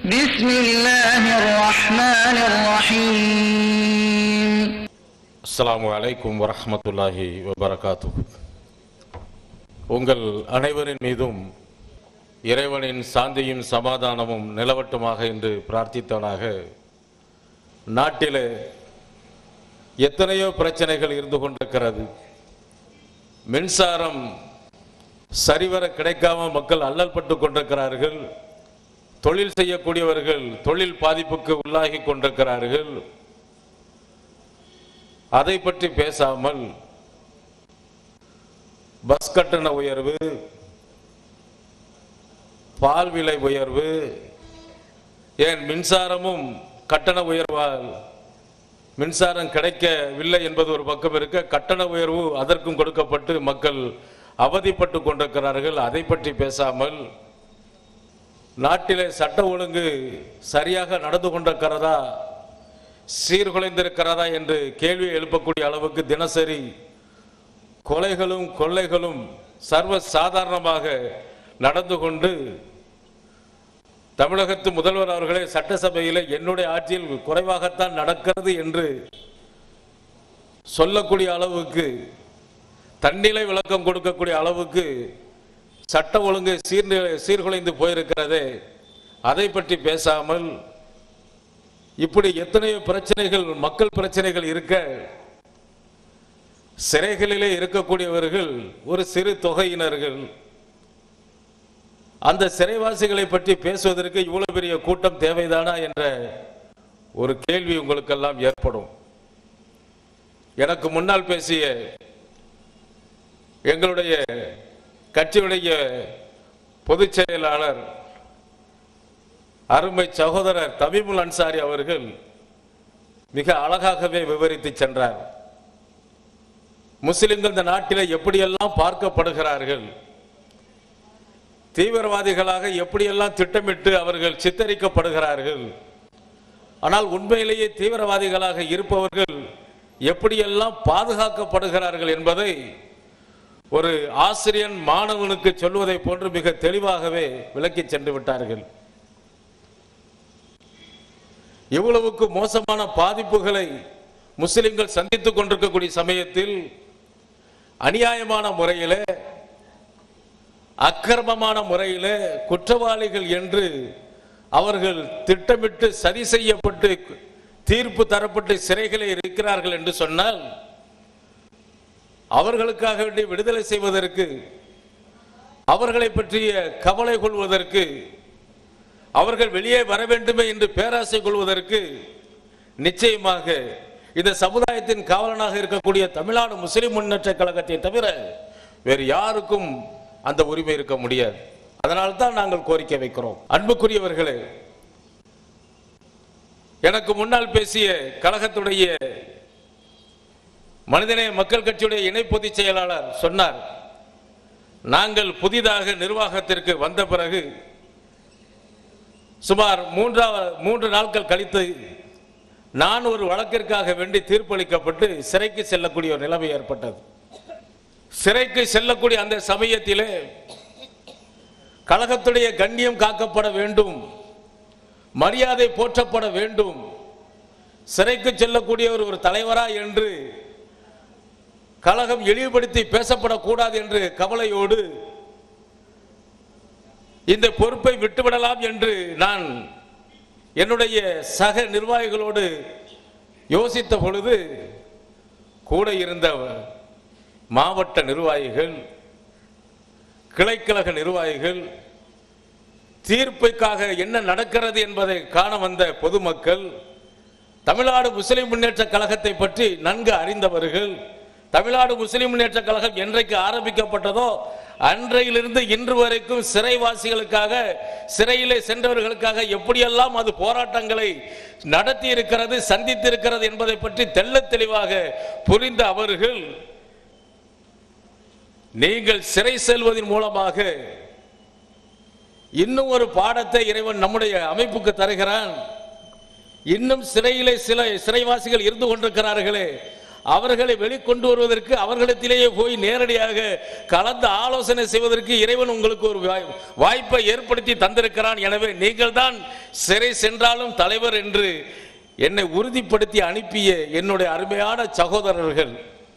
بسم الله الرحمن الرحيم அஸ்ஸலாமு அலைக்கும் வரஹ்மத்துல்லாஹி வபரகாத்து உங்கள் அனைவரின் மீதும் இறைவனின் சாந்தியும் சமாதானமும் நிலவட்டுமாக என்று பிரார்த்தித்தவனாக நாட்டிலே எத்தனையோ பிரச்சனைகள் இருந்து கொண்டிருக்கிறது மின்சாரம் சரிவர கிடைக்காம மக்கள் அல்லல் பட்டு கொண்டிருக்கிறார்கள் தொழில் செய்யக்கூடியவர்கள் தொழில் பாதிப்புக்கு உள்ளாகி கொண்டிருக்கிறார்கள் அதை பற்றி பேசாமல் பஸ் கட்டண உயர்வு பால் விலை உயர்வு ஏன் மின்சாரமும் கட்டண உயர்வால் மின்சாரம் கிடைக்கவில்லை என்பது ஒரு பக்கம் இருக்க கட்டண உயர்வு அதற்கும் கொடுக்கப்பட்டு மக்கள் அவதிப்பட்டு கொண்டிருக்கிறார்கள் அதை பற்றி பேசாமல் நாட்டிலே சட்ட ஒழுங்கு சரியாக நடந்து கொண்டிருக்கிறதா சீர்குலைந்திருக்கிறதா என்று கேள்வி எழுப்பக்கூடிய அளவுக்கு தினசரி கொலைகளும் கொள்ளைகளும் சர்வ சாதாரணமாக நடந்து கொண்டு தமிழகத்து முதல்வர் அவர்களே சட்டசபையில் என்னுடைய ஆட்சியில் குறைவாகத்தான் நடக்கிறது என்று சொல்லக்கூடிய அளவுக்கு தன்னிலை விளக்கம் கொடுக்கக்கூடிய அளவுக்கு சட்ட ஒழுங்கு சீர்நிலை சீர்குலைந்து போயிருக்கிறதே அதை பற்றி பேசாமல் இப்படி எத்தனையோ பிரச்சனைகள் மக்கள் பிரச்சனைகள் இருக்க சிறைகளிலே இருக்கக்கூடியவர்கள் ஒரு சிறு தொகையினர்கள் அந்த சிறைவாசிகளை பற்றி பேசுவதற்கு இவ்வளவு பெரிய கூட்டம் தேவைதானா என்ற ஒரு கேள்வி உங்களுக்கெல்லாம் ஏற்படும் எனக்கு முன்னால் பேசிய எங்களுடைய கட்சியுடைய பொதுச் செயலாளர் அருமை சகோதரர் தபீபுல் அன்சாரி அவர்கள் மிக அழகாகவே விவரித்து சென்றார் முஸ்லிம்கள் இந்த நாட்டில் எப்படியெல்லாம் பார்க்கப்படுகிறார்கள் தீவிரவாதிகளாக எப்படியெல்லாம் திட்டமிட்டு அவர்கள் சித்தரிக்கப்படுகிறார்கள் ஆனால் உண்மையிலேயே தீவிரவாதிகளாக இருப்பவர்கள் எப்படியெல்லாம் பாதுகாக்கப்படுகிறார்கள் என்பதை ஒரு ஆசிரியன் மாணவனுக்கு சொல்வதை போன்று மிக தெளிவாகவே விளக்கி சென்று விட்டார்கள் இவ்வளவுக்கு மோசமான பாதிப்புகளை முஸ்லிம்கள் சந்தித்துக் கொண்டிருக்கக்கூடிய சமயத்தில் அநியாயமான முறையிலே அக்கிரமமான முறையிலே குற்றவாளிகள் என்று அவர்கள் திட்டமிட்டு சதி செய்யப்பட்டு தீர்ப்பு தரப்பட்டு சிறைகளில் இருக்கிறார்கள் என்று சொன்னால் அவர்களுக்காக வேண்டி விடுதலை செய்வதற்கு அவர்களை பற்றிய கவலை கொள்வதற்கு அவர்கள் வெளியே வர வேண்டுமே என்று பேராசை கொள்வதற்கு நிச்சயமாக இந்த சமுதாயத்தின் காவலனாக இருக்கக்கூடிய தமிழ்நாடு முஸ்லிம் முன்னேற்ற கழகத்தை தவிர வேறு யாருக்கும் அந்த உரிமை இருக்க முடியாது அதனால் தான் நாங்கள் கோரிக்கை வைக்கிறோம் அன்புக்குரியவர்களே எனக்கு முன்னால் பேசிய கழகத்துடைய மனிதநேய மக்கள் கட்சியுடைய இணை பொதுச் செயலாளர் சொன்னார் நாங்கள் புதிதாக நிர்வாகத்திற்கு வந்த பிறகு சுமார் மூன்றாவது மூன்று நாட்கள் கழித்து நான் ஒரு வழக்கிற்காக வேண்டி தீர்ப்பளிக்கப்பட்டு சிறைக்கு செல்லக்கூடிய ஒரு நிலைமை ஏற்பட்டது சிறைக்கு செல்லக்கூடிய அந்த சமயத்திலே கழகத்துடைய கண்ணியம் காக்கப்பட வேண்டும் மரியாதை போற்றப்பட வேண்டும் சிறைக்கு செல்லக்கூடியவர் ஒரு தலைவரா என்று கழகம் இழிவுபடுத்தி பேசப்படக்கூடாது என்று கவலையோடு இந்த பொறுப்பை விட்டுவிடலாம் என்று நான் என்னுடைய சக நிர்வாகிகளோடு யோசித்த பொழுது கூட இருந்த மாவட்ட நிர்வாகிகள் கிளைக்கழக நிர்வாகிகள் தீர்ப்புக்காக என்ன நடக்கிறது என்பதை காண வந்த பொதுமக்கள் தமிழ்நாடு முஸ்லிம் முன்னேற்ற கழகத்தை பற்றி நன்கு அறிந்தவர்கள் தமிழ்நாடு முஸ்லிம் முன்னேற்ற கழகம் என்றைக்கு ஆரம்பிக்கப்பட்டதோ அன்றையிலிருந்து இன்று வரைக்கும் சிறைவாசிகளுக்காக சிறையிலே சென்றவர்களுக்காக எப்படியெல்லாம் அது போராட்டங்களை நடத்தி இருக்கிறது சந்தித்து இருக்கிறது என்பதை பற்றி தெள்ளத் தெளிவாக புரிந்த அவர்கள் நீங்கள் சிறை செல்வதன் மூலமாக இன்னும் ஒரு பாடத்தை இறைவன் நம்முடைய அமைப்புக்கு தருகிறான் இன்னும் சிறையிலே சில சிறைவாசிகள் இருந்து கொண்டிருக்கிறார்களே அவர்களை வெளிக்கொண்டு வருவதற்கு அவர்களிடத்திலேயே போய் நேரடியாக கலந்து ஆலோசனை செய்வதற்கு இறைவன் உங்களுக்கு ஒரு வாய்- வாய்ப்பை ஏற்படுத்தி தந்திருக்கிறான் எனவே நீங்கள் தான் சிறை சென்றாலும் தலைவர் என்று என்னை உறுதிப்படுத்தி அனுப்பிய என்னுடைய அருமையான சகோதரர்கள்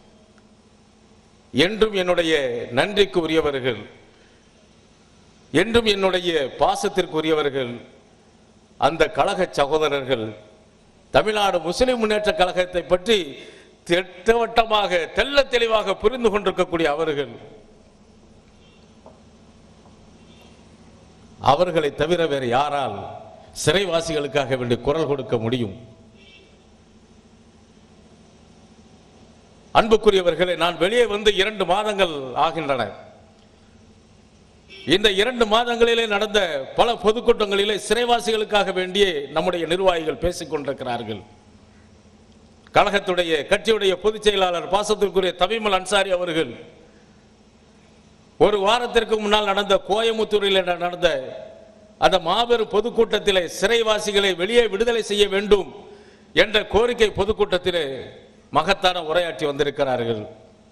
என்றும் என்னுடைய நன்றிக்கு உரியவர்கள் என்றும் என்னுடைய பாசத்திற்குரியவர்கள் அந்த கழக சகோதரர்கள் தமிழ்நாடு முஸ்லிம் முன்னேற்ற கழகத்தை பற்றி திட்டவட்டமாக தெள்ள தெளிவாக புரிந்து கொண்டிருக்கக்கூடிய அவர்கள் அவர்களை தவிர வேறு யாரால் சிறைவாசிகளுக்காக வேண்டி குரல் கொடுக்க முடியும் அன்புக்குரியவர்களே நான் வெளியே வந்து இரண்டு மாதங்கள் ஆகின்றன இந்த இரண்டு மாதங்களிலே நடந்த பல பொதுக்கூட்டங்களிலே சிறைவாசிகளுக்காக வேண்டிய நம்முடைய நிர்வாகிகள் பேசிக் கொண்டிருக்கிறார்கள் கழகத்துடைய கட்சியுடைய பொதுச் செயலாளர் பாசத்திற்குரிய தபிமல் அன்சாரி அவர்கள் ஒரு வாரத்திற்கு முன்னால் நடந்த கோயமுத்தூரில் நடந்த அந்த மாபெரும் பொதுக்கூட்டத்திலே சிறைவாசிகளை வெளியே விடுதலை செய்ய வேண்டும் என்ற கோரிக்கை பொதுக்கூட்டத்திலே மகத்தான உரையாற்றி வந்திருக்கிறார்கள்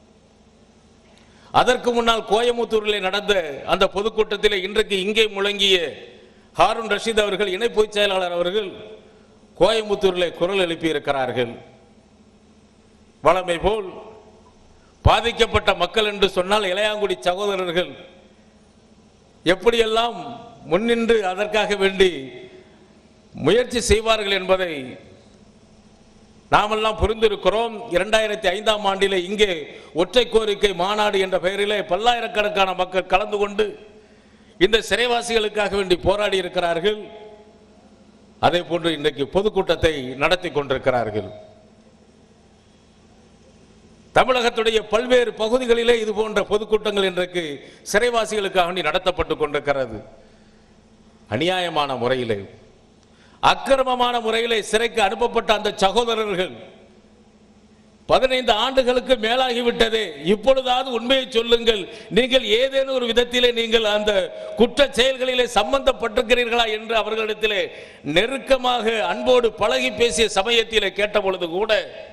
அதற்கு முன்னால் கோயமுத்தூரில் நடந்த அந்த பொதுக்கூட்டத்திலே இன்றைக்கு இங்கே முழங்கிய ஹாரூன் ரஷீத் அவர்கள் இணை பொதுச் செயலாளர் அவர்கள் கோயமுத்தூரில் குரல் எழுப்பி இருக்கிறார்கள் வளமை போல் பாதிக்கப்பட்ட மக்கள் என்று சொன்னால் இளையாங்குடி சகோதரர்கள் எப்படியெல்லாம் முன்னின்று அதற்காக வேண்டி முயற்சி செய்வார்கள் என்பதை நாமெல்லாம் புரிந்திருக்கிறோம் இரண்டாயிரத்தி ஐந்தாம் ஆண்டிலே இங்கே ஒற்றை கோரிக்கை மாநாடு என்ற பெயரிலே பல்லாயிரக்கணக்கான மக்கள் கலந்து கொண்டு இந்த சிறைவாசிகளுக்காக வேண்டி போராடி இருக்கிறார்கள் அதே போன்று இன்றைக்கு பொதுக்கூட்டத்தை நடத்தி கொண்டிருக்கிறார்கள் தமிழகத்துடைய பல்வேறு பகுதிகளிலே இது போன்ற பொதுக்கூட்டங்கள் இன்றைக்கு சிறைவாசிகளுக்காக வேண்டி நடத்தப்பட்டு கொண்டிருக்கிறது அநியாயமான முறையிலே அக்கிரமமான முறையிலே சிறைக்கு அனுப்பப்பட்ட அந்த சகோதரர்கள் பதினைந்து ஆண்டுகளுக்கு மேலாகிவிட்டது இப்பொழுதாவது உண்மையை சொல்லுங்கள் நீங்கள் ஏதேனும் ஒரு விதத்திலே நீங்கள் அந்த குற்ற செயல்களிலே சம்பந்தப்பட்டிருக்கிறீர்களா என்று அவர்களிடத்திலே நெருக்கமாக அன்போடு பழகி பேசிய சமயத்திலே கேட்ட பொழுது கூட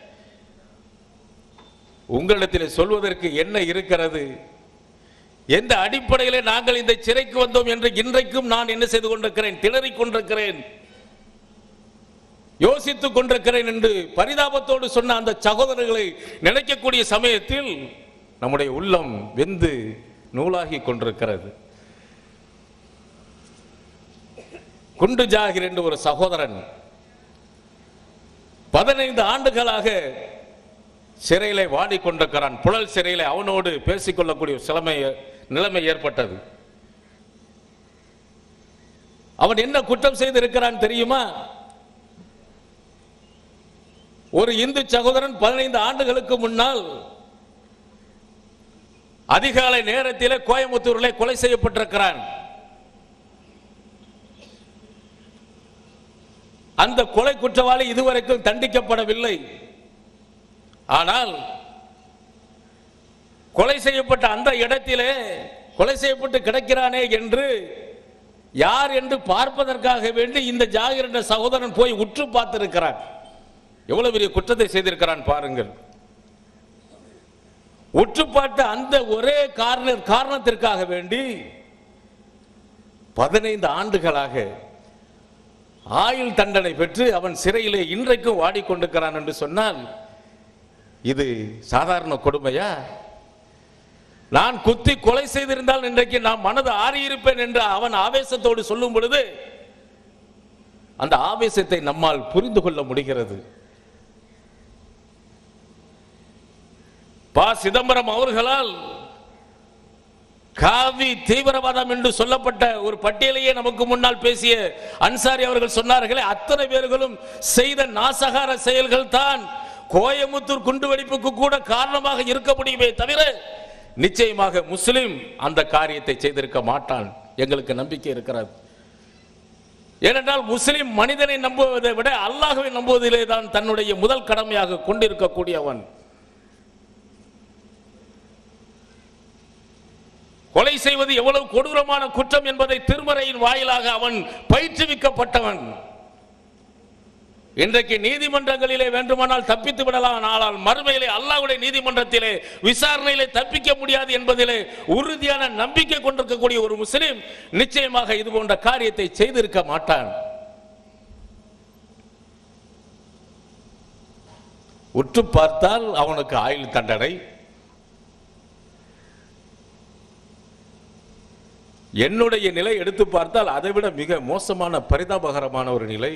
உங்களிடத்திலே சொல்வதற்கு என்ன இருக்கிறது எந்த அடிப்படையிலே நாங்கள் இந்த சிறைக்கு வந்தோம் என்று இன்றைக்கும் நான் என்ன செய்து கொண்டிருக்கிறேன் திணறிக் கொண்டிருக்கிறேன் யோசித்துக் கொண்டிருக்கிறேன் என்று பரிதாபத்தோடு சொன்ன அந்த சகோதரர்களை நினைக்கக்கூடிய சமயத்தில் நம்முடைய உள்ளம் வெந்து நூலாகி கொண்டிருக்கிறது குண்டு ஜாகிர் என்று ஒரு சகோதரன் பதினைந்து ஆண்டுகளாக சிறையிலே வாடிக்கொண்டிருக்கிறான் புழல் சிறையிலே அவனோடு பேசிக்கொள்ளக்கூடிய சிலமை நிலைமை ஏற்பட்டது அவன் என்ன குற்றம் செய்திருக்கிறான் தெரியுமா ஒரு இந்து சகோதரன் பதினைந்து ஆண்டுகளுக்கு முன்னால் அதிகாலை நேரத்திலே கோயம்புத்தூரிலே கொலை செய்யப்பட்டிருக்கிறான் அந்த கொலை குற்றவாளி இதுவரைக்கும் தண்டிக்கப்படவில்லை ஆனால் கொலை செய்யப்பட்ட அந்த இடத்திலே கொலை செய்யப்பட்டு கிடக்கிறானே என்று யார் என்று பார்ப்பதற்காக வேண்டி இந்த ஜாகிர் என்ற சகோதரன் போய் உற்று பார்த்திருக்கிறான் எவ்வளவு பெரிய குற்றத்தை செய்திருக்கிறான் பாருங்கள் உற்று பார்த்த அந்த ஒரே காரண காரணத்திற்காக வேண்டி பதினைந்து ஆண்டுகளாக ஆயுள் தண்டனை பெற்று அவன் சிறையிலே இன்றைக்கும் வாடிக்கொண்டிருக்கிறான் என்று சொன்னால் இது சாதாரண கொடுமையா நான் குத்தி கொலை செய்திருந்தால் இன்றைக்கு நான் மனது ஆறியிருப்பேன் என்று அவன் ஆவேசத்தோடு சொல்லும் பொழுது அந்த ஆவேசத்தை நம்மால் புரிந்து கொள்ள முடிகிறது பா சிதம்பரம் அவர்களால் காவி தீவிரவாதம் என்று சொல்லப்பட்ட ஒரு பட்டியலையே நமக்கு முன்னால் பேசிய அன்சாரி அவர்கள் சொன்னார்களே அத்தனை பேர்களும் செய்த நாசகார செயல்கள் தான் கோயமுத்தூர் குண்டுவெடிப்புக்கு கூட காரணமாக இருக்க முடியுமே தவிர நிச்சயமாக முஸ்லிம் அந்த காரியத்தை செய்திருக்க மாட்டான் எங்களுக்கு நம்பிக்கை இருக்கிறது ஏனென்றால் முஸ்லிம் மனிதனை நம்புவதை விட அல்லாஹ்வை நம்புவதிலே தான் தன்னுடைய முதல் கடமையாக கொண்டிருக்கக்கூடியவன் கொலை செய்வது எவ்வளவு கொடூரமான குற்றம் என்பதை திருமறையின் வாயிலாக அவன் பயிற்றுவிக்கப்பட்டவன் இன்றைக்கு நீதிமன்றங்களிலே வேண்டுமானால் தப்பித்து விடலாம் ஆனால் மறுமையிலே அல்லாஹ்வுடைய நீதிமன்றத்திலே விசாரணையிலே தப்பிக்க முடியாது என்பதிலே உறுதியான நம்பிக்கை கொண்டிருக்கக்கூடிய ஒரு முஸ்லிம் நிச்சயமாக இது போன்ற காரியத்தை செய்திருக்க மாட்டான் உற்று பார்த்தால் அவனுக்கு ஆயுள் தண்டனை என்னுடைய நிலை எடுத்து பார்த்தால் அதைவிட மிக மோசமான பரிதாபகரமான ஒரு நிலை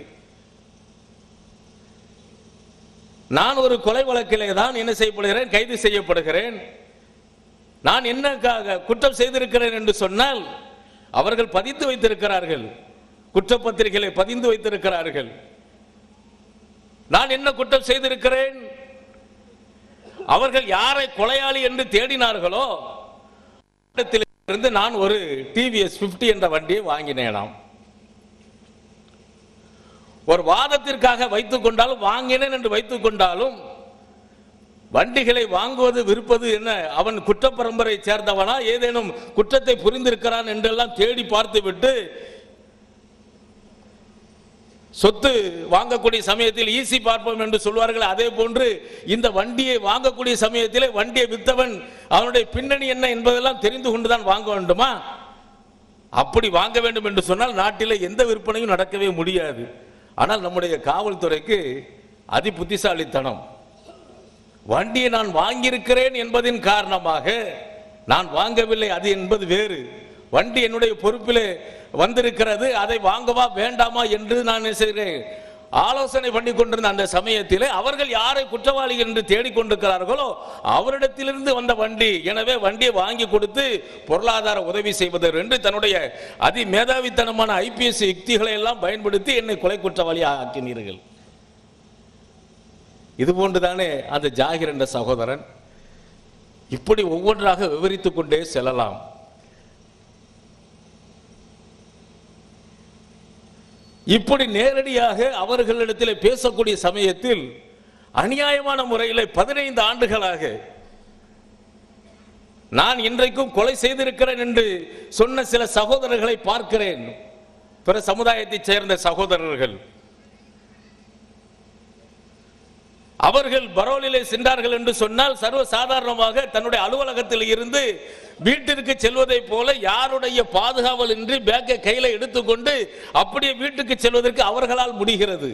நான் ஒரு கொலை வழக்கிலே தான் என்ன செய்யப்படுகிறேன் கைது செய்யப்படுகிறேன் நான் என்ன க- குற்றம் செய்திருக்கிறேன் என்று சொன்னால் அவர்கள் பதித்து வைத்திருக்கிறார்கள் குற்றப்பத்திரிகைகளை பதிந்து வைத்திருக்கிறார்கள் நான் என்ன குற்றம் செய்திருக்கிறேன் அவர்கள் யாரை கொலையாளி என்று தேடினார்களோ இருந்து நான் ஒரு டிவிஎஸ் 50 என்ற வண்டியை வாங்கினேனாம் ஒரு வாதத்திற்காக வைத்துக் கொண்டாலும் வாங்கினேன் என்று வைத்துக் கொண்டாலும் வண்டிகளை வாங்குவது விற்பது என்ன அவன் குற்ற பரம்பரை சேர்ந்தவனா ஏதேனும் குற்றத்தை புரிந்திருக்கிறான் என்றெல்லாம் தேடி பார்த்து விட்டு சொத்து வாங்கக்கூடிய சமயத்தில் ஈசி பார்ப்போம் என்று சொல்வார்கள் அதே போன்று இந்த வண்டியை வாங்கக்கூடிய சமயத்திலே வண்டியை வித்தவன் அவனுடைய பின்னணி என்ன என்பதெல்லாம் தெரிந்து கொண்டுதான் வாங்க வேண்டுமா அப்படி வாங்க வேண்டும் என்று சொன்னால் நாட்டிலே எந்த விற்பனையும் நடக்கவே முடியாது ஆனால் நம்முடைய காவல்துறைக்கு அதி புத்திசாலித்தனம் வண்டியை நான் வாங்கியிருக்கிறேன் என்பதின் காரணமாக நான் வாங்கவில்லை அது என்பது வேறு வண்டி என்னுடைய பொறுப்பிலே வந்திருக்கிறது அதை வாங்கவா வேண்டாமா என்று நான் என்ன செய்கிறேன் ஆலோசனை பண்ணி கொண்டிருந்த அந்த சமயத்திலே அவர்கள் யாரை குற்றவாளி என்று தேடிக்கொண்டிருக்கிறார்களோ அவரிடத்திலிருந்து வந்த வண்டி எனவே வண்டியை வாங்கி கொடுத்து பொருளாதார உதவி செய்வதற்கு என்று தன்னுடைய அதி மேதாவித்தனமான ஐபிஎஸ் யுக்திகளை எல்லாம் பயன்படுத்தி என்னை கொலை குற்றவாளியாக ஆக்கினீர்கள் இது போன்றுதானே அந்த ஜாகிர் என்ற சகோதரன் இப்படி ஒவ்வொன்றாக விவரித்துக் கொண்டே செல்லலாம் இப்படி நேரடியாக அவர்களிடத்தில் பேசக்கூடிய சமயத்தில் அநியாயமான முறையில் பதினைந்து ஆண்டுகளாக நான் இன்றைக்கும் கொலை செய்திருக்கிறேன் என்று சொன்ன சில சகோதரர்களை பார்க்கிறேன் பிற சமுதாயத்தைச் சேர்ந்த சகோதரர்கள் அவர்கள் பரோலிலே சென்றார்கள் என்று சொன்னால் சர்வ சாதாரணமாக தன்னுடைய அலுவலகத்தில் இருந்து வீட்டிற்கு செல்வதைப் போல யாருடைய பாதுகாவல் இன்றி பேக்கை கையில எடுத்துக்கொண்டு அப்படியே வீட்டுக்கு செல்வதற்கு அவர்களால் முடிகிறது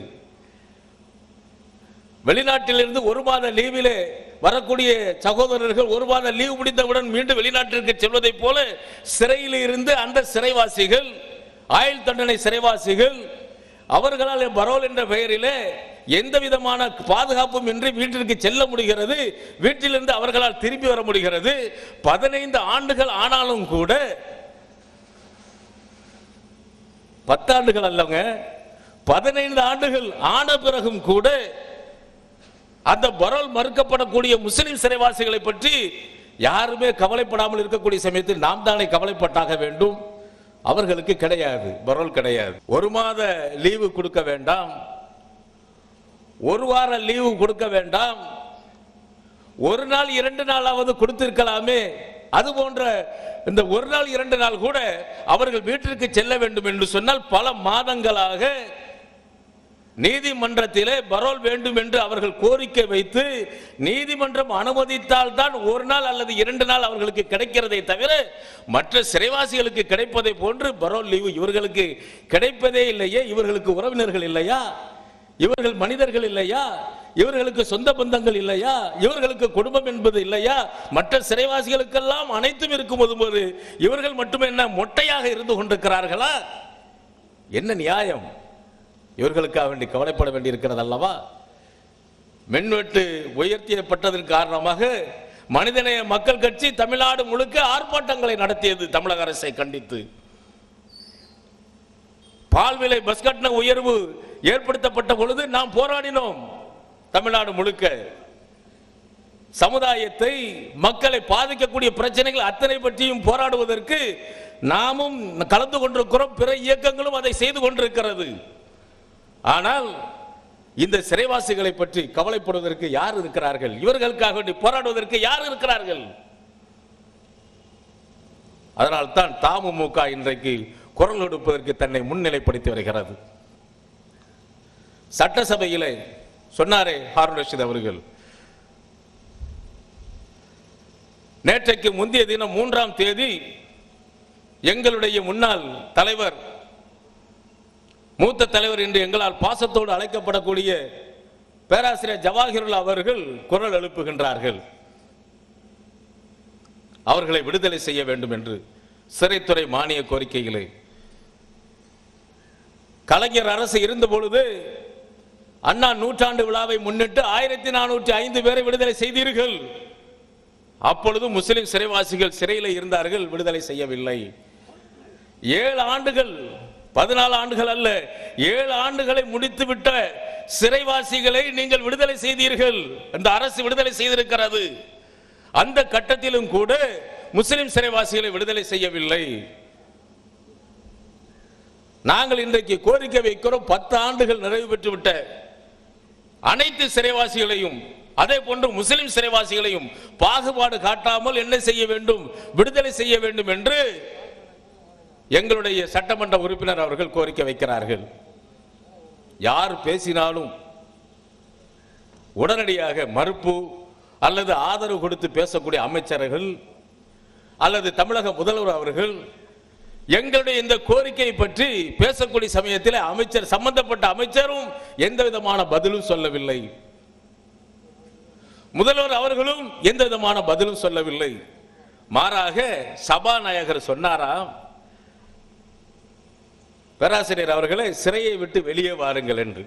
வெளிநாட்டிலிருந்து ஒரு மாத லீவிலே வரக்கூடிய சகோதரர்கள் ஒரு மாத லீவ் முடிந்தவுடன் மீண்டும் வெளிநாட்டிற்கு செல்வதைப் போல சிறையில் இருந்து அந்த சிறைவாசிகள் ஆயுள் தண்டனை சிறைவாசிகள் அவர்களால் பரோல் என்ற பெயரிலே எந்த விதமான பாதுகாப்பும் இன்றி வீட்டிற்கு செல்ல முடிகிறது வீட்டிலிருந்து அவர்களால் திரும்பி வர முடிகிறது பதினைந்து ஆண்டுகள் ஆனாலும் கூட பத்தாண்டுகள் அல்லங்க பதினைந்து ஆண்டுகள் ஆன பிறகும் கூட அந்த பரோல் மறுக்கப்படக்கூடிய முஸ்லிம் சிறைவாசிகளை பற்றி யாருமே கவலைப்படாமல் இருக்கக்கூடிய சமயத்தில் நாம் தானே கவலைப்பட்டாக வேண்டும் அவர்களுக்கு கிடையாது பரோல் கிடையாது ஒரு மாத லீவு கொடுக்க வேண்டாம் ஒரு வார லீவு கொடுக்க வேண்டாம் ஒரு நாள் இரண்டு நாளாவது கொடுத்திருக்கலாமே அது போன்ற இந்த ஒரு நாள் இரண்டு நாள் கூட அவர்கள் வீட்டிற்கு செல்ல வேண்டும் என்று சொன்னால் பல மாதங்களாக நீதிமன்றத்திலே பரோல் வேண்டும் என்று அவர்கள் கோரிக்கை வைத்து நீதிமன்றம் அனுமதித்தால் தான் ஒரு நாள் அல்லது இரண்டு நாள் அவர்களுக்கு கிடைக்கிறதை தவிர மற்ற சிறைவாசிகளுக்கு கிடைப்பதை போன்று பரோல் லீவு இவர்களுக்கு கிடைப்பதே இல்லையே இவர்களுக்கு உறவினர்கள் இல்லையா இவர்கள் மனிதர்கள் இல்லையா இவர்களுக்கு சொந்த பந்தங்கள் இல்லையா இவர்களுக்கு குடும்பம் என்பது இல்லையா மற்ற சிறைவாசிகளுக்கெல்லாம் அனைத்தும் இருக்கும் போது இவர்கள் மட்டும் என்ன மொட்டையாக இருந்து கொண்டிருக்கிறார்களா என்ன நியாயம் இவர்களுக்காக வேண்டி கவலைப்பட வேண்டி இருக்கிறது அல்லவா மின்வெட்டு உயர்த்தியப்பட்டதன் காரணமாக மனிதநேய மக்கள் கட்சி தமிழ்நாடு முழுக்க ஆர்ப்பாட்டங்களை நடத்தியது தமிழக அரசை கண்டித்து பால் விலை பஸ் கட்டண உயர்வு ஏற்படுத்தப்பட்ட பொழுது நாம் போராடினோம் தமிழ்நாடு முழுக்க சமுதாயத்தை மக்களை பாதிக்கக்கூடிய பிரச்சனைகள் அத்தனை பற்றியும் போராடுவதற்கு நாமும் கலந்து கொண்டிருக்கிறோம் பிற இயக்கங்களும் அதை செய்து கொண்டிருக்கிறது ஆனால் இந்த சிறைவாசிகளை பற்றி கவலைப்படுவதற்கு யார் இருக்கிறார்கள் இவர்களுக்காக வேண்டி போராடுவதற்கு யார் இருக்கிறார்கள் அதனால் தான் தாமுமுக இன்றைக்கு குரல் கொடுப்பதற்கு தன்னை முன்னிலைப்படுத்தி வருகிறது சட்டசபையிலே சொன்னாரே ஹாரூன் ரஷீத் அவர்கள் நேற்றைக்கு முந்தைய தினம் மூன்றாம் தேதி எங்களுடைய முன்னாள் தலைவர் மூத்த தலைவர் என்று எங்களால் பாசத்தோடு அழைக்கப்படக்கூடிய பேராசிரியர் ஜவாஹிருல்லா அவர்கள் குரல் எழுப்புகின்றார்கள் அவர்களை விடுதலை செய்ய வேண்டும் என்று சிறைத்துறை மானிய கோரிக்கைகளை கலைஞர் அரசு இருந்த பொழுது அண்ணா நூற்றாண்டு விழாவை முன்னிட்டு ஆயிரத்தி நானூற்றி ஐந்து பேரை விடுதலை செய்தீர்கள் அப்பொழுது முஸ்லிம் சிறைவாசிகள் சிறையில் இருந்தார்கள் விடுதலை செய்யவில்லை ஏழு ஆண்டுகள் பதினாலு ஆண்டுகள் அல்ல ஏழு ஆண்டுகளை முடித்துவிட்ட சிறைவாசிகளை நீங்கள் விடுதலை செய்தீர்கள் அந்த அரசு விடுதலை செய்திருக்கிறது அந்த கட்டத்திலும் கூட முஸ்லிம் சிறைவாசிகளை விடுதலை செய்யவில்லை நாங்கள் இன்றைக்கு கோரிக்கை வைக்கிறோம் பத்து ஆண்டுகள் நிறைவு பெற்றுவிட்ட அனைத்து சிறைவாசிகளையும் அதே போன்று முஸ்லிம் சிறைவாசிகளையும் பாகுபாடு காட்டாமல் என்ன செய்ய வேண்டும் விடுதலை செய்ய வேண்டும் என்று எங்களுடைய சட்டமன்ற உறுப்பினர் அவர்கள் கோரிக்கை வைக்கிறார்கள் யார் பேசினாலும் உடனடியாக மறுப்பு அல்லது ஆதரவு கொடுத்து பேசக்கூடிய அமைச்சர்கள் அல்லது தமிழக முதல்வர் அவர்கள் எங்களுடைய இந்த கோரிக்கையை பற்றி பேசக்கூடிய சமயத்தில் அமைச்சர் சம்பந்தப்பட்ட அமைச்சரும் எந்த விதமான பதிலும் சொல்லவில்லை முதல்வர் அவர்களும் எந்த விதமான பதிலும் சொல்லவில்லை மாறாக சபாநாயகர் சொன்னாராம் பேராசிரியர் அவர்களே சிறையை விட்டு வெளியே வாருங்கள் என்று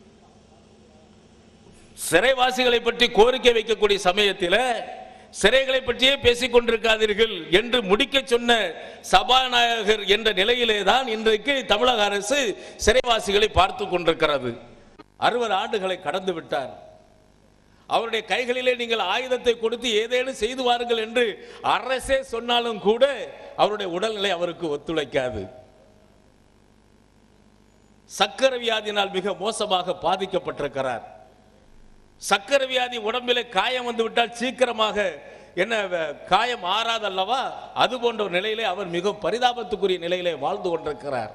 சிறைவாசிகளை பற்றி கோரிக்கை வைக்கக்கூடிய சமயத்தில் சிறைகளை பற்றியே பேசிக் கொண்டிருக்காதீர்கள் என்று முடிக்க சொன்ன சபாநாயகர் என்ற நிலையிலே தான் இன்றைக்கு தமிழக அரசு சிறைவாசிகளை பார்த்து கொண்டிருக்கிறது அறுபது ஆண்டுகளை கடந்து விட்டார் அவருடைய கைகளிலே நீங்கள் ஆயுதத்தை கொடுத்து ஏதேனும் செய்து வாருங்கள் என்று அரசே சொன்னாலும் கூட அவருடைய உடல்நிலை அவருக்கு ஒத்துழைக்காது சக்கர வியாதியினால் மிக மோசமாக பாதிக்கப்பட்டிருக்கிறார் சக்கர வியாதி உடம்பிலே காயம் வந்து விட்டால் சீக்கிரமாக என்ன வ- காயம் ஆறாதல்லவா அது போன்ற ஒரு நிலையிலே அவர் மிக பரிதாபத்துக்குரிய நிலையிலே வாழ்ந்து கொண்டிருக்கிறார்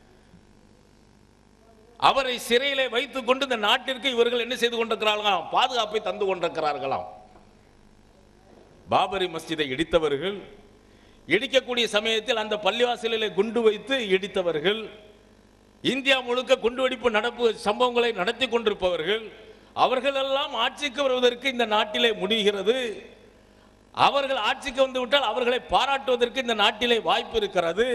அவரை சிறையிலே வைத்துக் கொண்டு இந்த நாட்டிற்கு இவர்கள் என்ன செய்து கொண்டிருக்கிறார்களாம் பாதுகாப்பை தந்து கொண்டிருக்கிறார்களாம் பாபரி மஸ்ஜிதை இடித்தவர்கள் இடிக்கக்கூடிய சமயத்தில் அந்த பள்ளிவாசலிலே குண்டு வைத்து இடித்தவர்கள் இந்தியா முழுக்க குண்டுவெடிப்பு நடப்பு சம்பவங்களை நடத்தி கொண்டிருப்பவர்கள் அவர்களெல்லாம் ஆட்சிக்கு வருவதற்கு இந்த நாட்டிலே முடிகிறது அவர்கள் ஆட்சிக்கு வந்து விட்டால் அவர்களை பாராட்டுவதற்கு இந்த நாட்டிலே வாய்ப்பு இருக்கிறது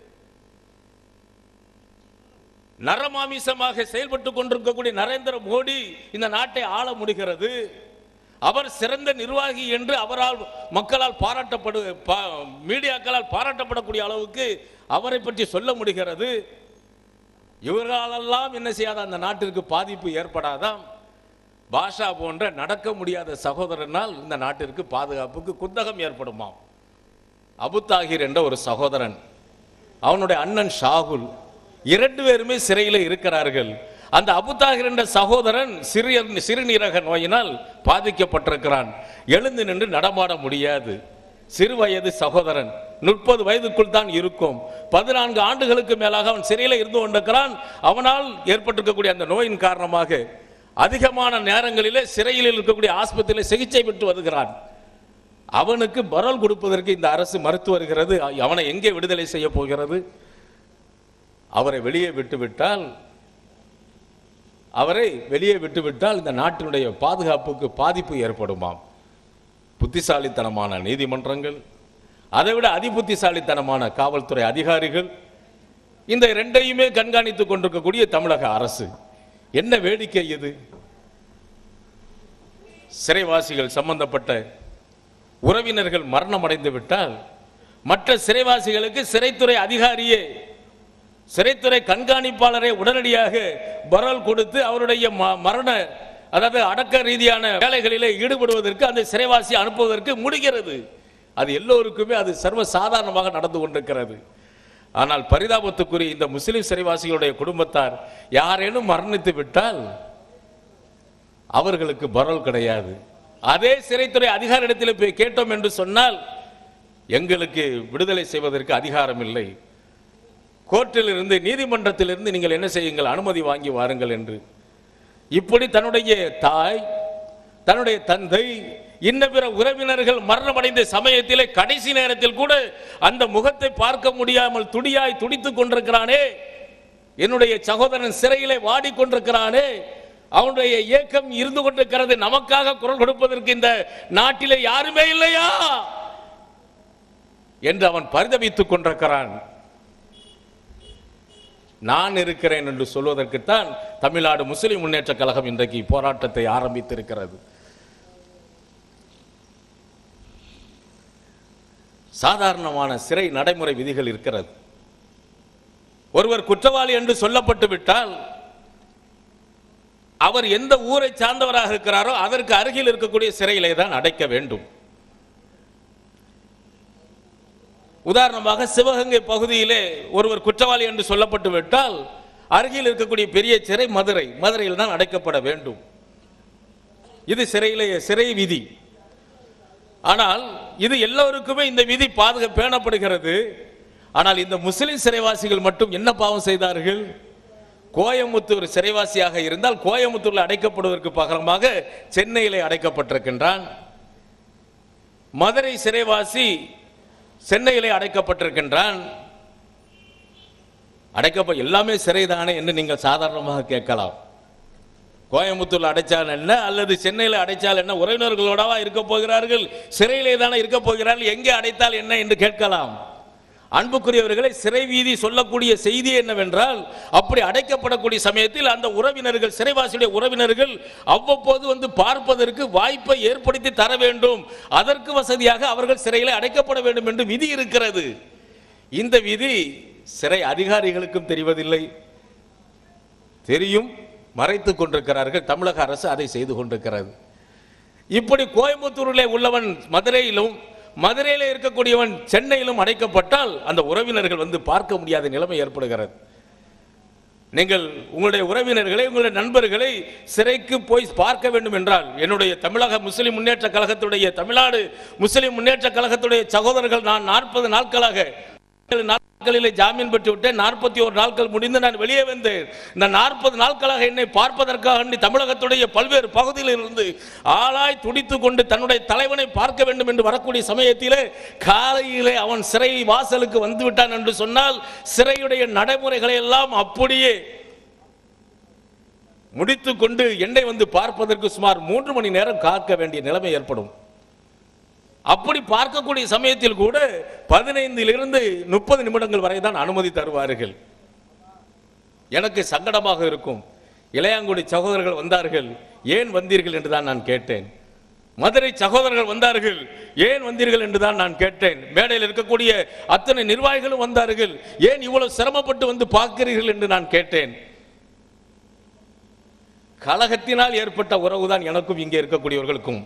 நரமாமிசமாக செயல்பட்டு கொண்டிருக்கக்கூடிய நரேந்திர மோடி இந்த நாட்டை ஆள முடிகிறது அவர் சிறந்த நிர்வாகி என்று அவரால் மக்களால் பாராட்டப்படு பா- மீடியாக்களால் பாராட்டப்படக்கூடிய அளவுக்கு அவரை பற்றி சொல்ல முடிகிறது இவர்களெல்லாம் என்ன செய்யாத அந்த நாட்டிற்கு பாதிப்பு ஏற்படாதாம் பாஷா போன்ற நடக்க முடியாத சகோதரனால் இந்த நாட்டிற்கு பாதுகாப்புக்கு குந்தகம் ஏற்படுமாம் அபுத்தாகிர் என்ற ஒரு சகோதரன் அவனுடைய அண்ணன் ஷாகுல் இரண்டு பேருமே சிறையில் இருக்கிறார்கள் அந்த அபுத்தாகிர் என்ற சகோதரன் சிறிய சிறுநீரக நோயினால் பாதிக்கப்பட்டிருக்கிறான் எழுந்து நின்று நடமாட முடியாது சிறு வயது சகோதரன் முப்பது வயதுக்குள் தான் இருக்கும் பதினான்கு ஆண்டுகளுக்கு மேலாக அவன் சிறையில் இருந்து கொண்டிருக்கிறான் அவனால் ஏற்பட்டிருக்கக்கூடிய அந்த நோயின் காரணமாக அதிகமான நேரங்களிலே சிறையில் இருக்கக்கூடிய ஆஸ்பத்திரியில் சிகிச்சை பெற்று வருகிறான் அவனுக்கு பரோல் கொடுப்பதற்கு இந்த அரசு மறுத்து வருகிறது அவனை எங்கே விடுதலை செய்ய போகிறது அவரை வெளியே விட்டுவிட்டால் அவரை வெளியே விட்டுவிட்டால் இந்த நாட்டினுடைய பாதுகாப்புக்கு பாதிப்பு ஏற்படுமாம் புத்திசாலித்தனமான நீதிமன்றங்கள் அதைவிட அதிபுத்திசாலித்தனமான காவல்துறை அதிகாரிகள் இந்த இரண்டையுமே கண்காணித்துக் கொண்டிருக்கக்கூடிய தமிழக அரசு என்ன வேடிக்கை இது சிறைவாசிகள் சம்பந்தப்பட்ட உறவினர்கள் மரணம் அடைந்து விட்டால் மற்ற சிறைவாசிகளுக்கு சிறைத்துறை அதிகாரியே சிறைத்துறை கண்காணிப்பாளரை உடனடியாக பரோல் கொடுத்து அவருடைய ம- மரண அதாவது அடக்க ரீதியான வேலைகளிலே ஈடுபடுவதற்கு அந்த சிறைவாசி அனுப்புவதற்கு முடிகிறது அது எல்லோருக்குமே அது சர்வ சாதாரணமாக நடந்து கொண்டிருக்கிறது ஆனால் பரிதாபத்துக்குரிய இந்த முஸ்லிம் சிறைவாசிகளுடைய குடும்பத்தார் யாரேனும் மரணித்து விட்டால் அவர்களுக்கு பரோல் கிடையாது அதே சிறைத்துறை அதிகாரிடத்தில் போய் கேட்டோம் என்று சொன்னால் எங்களுக்கு விடுதலை செய்வதற்கு அதிகாரம் இல்லை கோர்ட்டிலிருந்து நீதிமன்றத்திலிருந்து நீங்கள் என்ன செய்யுங்கள் அனுமதி வாங்கி வாருங்கள் என்று இப்படி தன்னுடைய தாய் தன்னுடைய தந்தை இன்ன பிற உறவினர்கள் மரணமடைந்த சமயத்திலே கடைசி நேரத்தில் கூட அந்த முகத்தை பார்க்க முடியாமல் துடியாய் துடித்துக் கொண்டிருக்கிறானே என்னுடைய சகோதரன் சிறையிலே வாடிக்கொண்டிருக்கிறானே அவனுடைய இயக்கம் இருந்து கொண்டிருக்கிறது நமக்காக குரல் கொடுப்பதற்கு இந்த நாட்டிலே யாருமே இல்லையா என்று அவன் பரிதவித்துக் கொண்டிருக்கிறான் நான் இருக்கிறேன் என்று சொல்வதற்குத்தான் தமிழ்நாடு முஸ்லிம் முன்னேற்ற கழகம் இன்றைக்கு போராட்டத்தை ஆரம்பித்திருக்கிறது சாதாரணமான சிறை நடைமுறை விதிகள் இருக்கிறது ஒருவர் குற்றவாளி என்று சொல்லப்பட்டு விட்டால் அவர் எந்த ஊரை சார்ந்தவராக இருக்கிறாரோ அதற்கு அருகில் இருக்கக்கூடிய சிறையிலே தான் அடைக்க வேண்டும் உதாரணமாக சிவகங்கை பகுதியிலே ஒருவர் குற்றவாளி என்று சொல்லப்பட்டு விட்டால் அருகில் இருக்கக்கூடிய பெரிய சிறை மதுரை மதுரையில் தான் அடைக்கப்பட வேண்டும் இது சிறையிலே சிறை விதி ஆனால் இது எல்லோருக்குமே இந்த விதி பாதுகா பேணப்படுகிறது ஆனால் இந்த முஸ்லிம் சிறைவாசிகள் மட்டும் என்ன பாவம் செய்தார்கள் கோயமுத்தூர் சிறைவாசியாக இருந்தால் கோயமுத்தூரில் அடைக்கப்படுவதற்கு பகரமாக சென்னையிலே அடைக்கப்பட்டிருக்கின்றான் மதுரை சிறைவாசி சென்னையிலே அடைக்கப்பட்டிருக்கின்றான் அடைக்கப்ப எல்லாமே சிறைதானே என்று நீங்கள் சாதாரணமாக கேட்கலாம் கோயம்புத்தூர்ல அடைச்சால் என்ன அல்லது சென்னையில் அடைச்சால் என்ன உறவினர்களோடவா இருக்க போகிறார்கள் சிறையிலே தானே இருக்க போகிறார்கள் எங்கே அடைத்தால் என்ன என்று கேட்கலாம் அன்புக்குரியவர்களை சிறை வீதி சொல்லக்கூடிய செய்தி என்னவென்றால் அப்படி அடைக்கப்படக்கூடிய சமயத்தில் அந்த உறவினர்கள் சிறைவாசியுடைய உறவினர்கள் அவ்வப்போது வந்து பார்ப்பதற்கு வாய்ப்பை ஏற்படுத்தி தர வேண்டும் அதற்கு வசதியாக அவர்கள் சிறையில் அடைக்கப்பட வேண்டும் என்று விதி இருக்கிறது இந்த விதி சிறை அதிகாரிகளுக்கும் தெரிவதில்லை தெரியும் மறைத்துக் கொண்டிருக்கிறார்கள் தமிழக அரசு அதை செய்து கொண்டிருக்கிறது இப்படி கோயம்புத்தூரிலே உள்ளவன் மதுரையிலும் மதுரையில இருக்கக்கூடியவன் சென்னையிலும் அடைக்கப்பட்டால் அந்த உறவினர்கள் வந்து பார்க்க முடியாத நிலைமை ஏற்படுகிறது நீங்கள் உங்களுடைய உறவினர்களை உங்களுடைய நண்பர்களை சிறைக்கு போய் பார்க்க வேண்டும் என்றால் என்னுடைய தமிழக முஸ்லிம் முன்னேற்ற கழகத்துடைய தமிழ்நாடு முஸ்லிம் முன்னேற்ற கழகத்துடைய சகோதரர்கள் நான் நாற்பது நாட்களாக ஏழு நாட்களிலே ஜாமீன் பெற்று விட்டேன் நாற்பத்தி ஒரு நாட்கள் முடிந்து நான் வெளியே வந்தேன் இந்த நாற்பது நாட்களாக என்னை பார்ப்பதற்காக வேண்டி தமிழகத்துடைய பல்வேறு பகுதிகளில் இருந்து ஆளாய் துடித்துக் கொண்டு தன்னுடைய தலைவனை பார்க்க வேண்டும் என்று வரக்கூடிய சமயத்திலே காலையிலே அவன் சிறை வாசலுக்கு வந்து விட்டான் என்று சொன்னால் சிறையுடைய நடைமுறைகளை எல்லாம் அப்படியே முடித்துக் கொண்டு என்னை வந்து பார்ப்பதற்கு சுமார் மூன்று மணி நேரம் காக்க வேண்டிய நிலைமை ஏற்படும் அப்படி பார்க்கக்கூடிய சமயத்தில் கூட பதினைந்திலிருந்து முப்பது நிமிடங்கள் வரை தான் அனுமதி தருவார்கள் எனக்கு சங்கடமாக இருக்கும் இளையாங்குடி சகோதரர்கள் வந்தார்கள் ஏன் வந்தீர்கள் என்று தான் நான் கேட்டேன் மதுரை சகோதரர்கள் வந்தார்கள் ஏன் வந்தீர்கள் என்று தான் நான் கேட்டேன் மேடையில் இருக்கக்கூடிய அத்தனை நிர்வாகிகளும் வந்தார்கள் ஏன் இவ்வளவு சிரமப்பட்டு வந்து பார்க்கிறீர்கள் என்று நான் கேட்டேன் கழகத்தினால் ஏற்பட்ட உறவுதான் எனக்கும் இங்கே இருக்கக்கூடியவர்களுக்கும்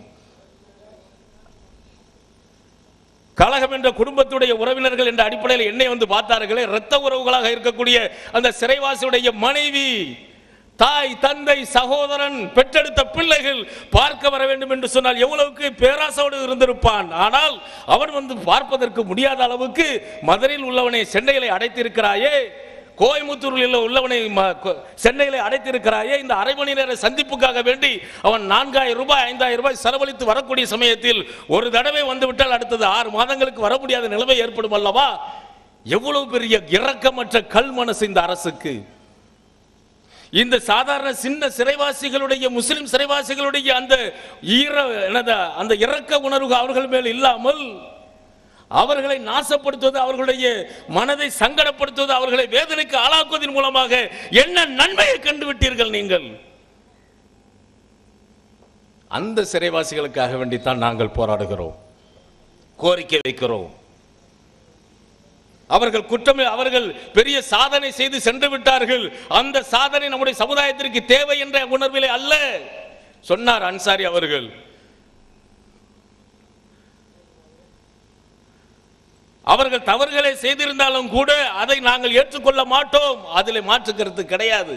கழகம் என்ற குடும்பத்துடைய உறவினர்கள் என்ற அடிப்படையில் என்னை வந்து பார்த்தார்களே இரத்த உறவுகளாக இருக்கக்கூடிய அந்த சிறைவாசியுடைய மனைவி தாய் தந்தை சகோதரன் பெற்றெடுத்த பிள்ளைகள் பார்க்க வர வேண்டும் என்று சொன்னால் எவ்வளவுக்கு பேராசோடு இருந்திருப்பான் ஆனால் அவன் வந்து பார்ப்பதற்கு முடியாத அளவுக்கு மதுரையில் உள்ளவனை சென்னையிலே அடைத்திருக்கிறாயே கோயம்புத்தூரில் உள்ளவனை ம- கொ- சென்னையிலே அடைத்திருக்கிறாயே இந்த அரை மணி நேர சந்திப்புக்காக வேண்டி அவன் நான்காயிரம் ரூபாய் ஐந்தாயிரம் ரூபாய் செலவழித்து வரக்கூடிய சமயத்தில் ஒரு தடவை வந்து விட்டால் அடுத்தது ஆறு மாதங்களுக்கு வர முடியாத நிலைமை ஏற்படும் அல்லவா எவ்வளவு பெரிய இரக்கமற்ற கல் மனசு இந்த அரசுக்கு இந்த சாதாரண சின்ன சிறைவாசிகளுடைய முஸ்லிம் சிறைவாசிகளுடைய அந்த ஈர என்னது அந்த இரக்க உணர்வு அவர்கள் மேல் இல்லாமல் அவர்களை நாசப்படுத்துவது அவர்களுடைய மனதை சங்கடப்படுத்துவது அவர்களை வேதனைக்கு ஆளாக்குவதன் மூலமாக என்ன நன்மையை கண்டு விட்டீர்கள் நீங்கள் அந்த சிறைவாசிகளுக்காக வேண்டித்தான் நாங்கள் போராடுகிறோம் கோரிக்கை வைக்கிறோம் அவர்கள் குற்றம் அவர்கள் பெரிய சாதனை செய்து சென்று விட்டார்கள் அந்த சாதனை நம்முடைய சமுதாயத்திற்கு தேவை என்ற உணர்விலே அல்ல சொன்னார் அன்சாரி அவர்கள் அவர்கள் தவறுகளை செய்திருந்தாலும் கூட அதை நாங்கள் ஏற்றுக்கொள்ள மாட்டோம் அதில் மாற்று கருத்து கிடையாது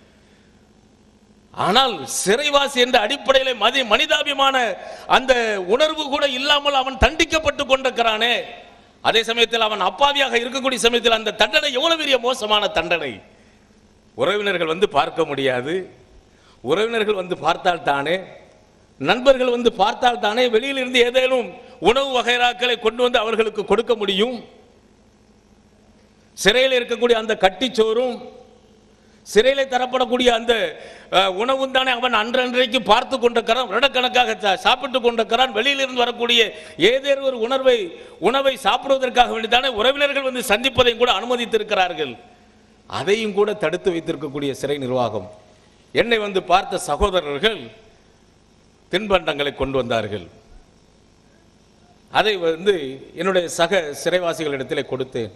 ஆனால் சிறைவாசி என்ற அடிப்படையில் மதி மனிதாபிமான அந்த உணர்வு கூட இல்லாமல் அவன் தண்டிக்கப்பட்டு கொண்டிருக்கிறானே அதே சமயத்தில் அவன் அப்பாவியாக இருக்கக்கூடிய சமயத்தில் அந்த தண்டனை எவ்வளவு பெரிய மோசமான தண்டனை உறவினர்கள் வந்து பார்க்க முடியாது உறவினர்கள் வந்து பார்த்தால் தானே நண்பர்கள் வந்து பார்த்தால் தானே வெளியில் இருந்து ஏதேனும் உணவு வகைராக்களை கொண்டு வந்து அவர்களுக்கு கொடுக்க முடியும் சிறையில் இருக்கக்கூடிய அந்த கட்டிச்சோறும் சிறையிலே தரப்படக்கூடிய அந்த அஹ், உணவும் தானே அவன் அன்றன்றைக்கு பார்த்து கொண்டிருக்கிறான் வருடக்கணக்காக சா- சாப்பிட்டு கொண்டிருக்கிறான் வெளியிலிருந்து வரக்கூடிய ஏதேனும் ஒரு உணர்வை உணவை சாப்பிடுவதற்காக வேண்டி தானே உறவினர்கள் வந்து சந்திப்பதையும் கூட அனுமதித்திருக்கிறார்கள் அதையும் கூட தடுத்து வைத்திருக்கக்கூடிய சிறை நிர்வாகம் என்னை வந்து பார்த்த சகோதரர்கள் தின்பண்டங்களை கொண்டு வந்தார்கள் அதை வந்து என்னுடைய சக சிறைவாசிகளிடத்திலே கொடுத்தேன்